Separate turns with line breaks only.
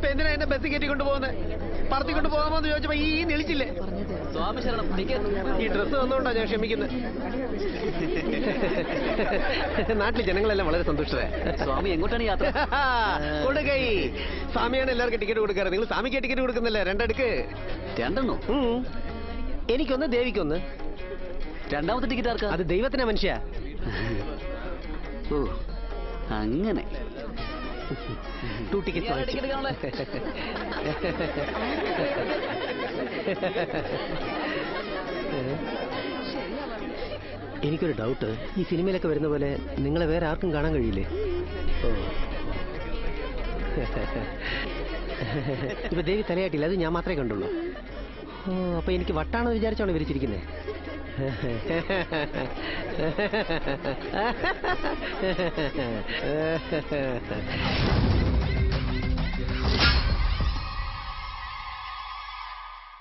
ഇപ്പൊ എന്തിനാ എന്നെ ബസ് കയറ്റിക്കൊണ്ട് പോകുന്നത് പറത്തിക്കൊണ്ട് പോകാമോന്ന് ചോദിച്ചപ്പോ ഈ നെളിച്ചില്ലേ
സ്വാമി ശരണം നിക്ക്.
ഈ ഡ്രസ്സ് വന്നുകൊണ്ടാ ഞാൻ ക്ഷമിക്കുന്നത് നാട്ടിൽ ജനങ്ങളെല്ലാം വളരെ സന്തുഷ്ടരാ
സ്വാമി എങ്ങോട്ടാണ് യാത്ര
കൊടുക്കൈ സ്വാമിയാണ് എല്ലാവർക്കും ടിക്കറ്റ് കൊടുക്കാറ് നിങ്ങൾ സ്വാമിക്ക് ടിക്കറ്റ് കൊടുക്കുന്നില്ലേ രണ്ടെടുക്ക്
രണ്ടെണ്ണോ
ഉം. എനിക്കൊന്ന് ദേവിക്കൊന്ന്
രണ്ടാമത്തെ ടിക്കറ്റ് ആർക്കാ
അത് ദൈവത്തിനാ മനുഷ്യ
ഓ അങ്ങനെ
ടു ടിക്കറ്റ്
ഞാൻ ടിക്കറ്റ് കാണാൻ
എനിക്കൊരു ഡൗട്ട് ഈ സിനിമയിലൊക്കെ വരുന്ന പോലെ നിങ്ങളെ വേറെ ആർക്കും കാണാൻ കഴിയില്ലേ ഓ. ഇപ്പൊ ദേവി തലയാട്ടില്ല അത് ഞാൻ മാത്രമേ കണ്ടുള്ളൂ ഓ അപ്പൊ എനിക്ക് വട്ടാണെന്ന് വിചാരിച്ചാണ് വിരിച്ചിരിക്കുന്നത്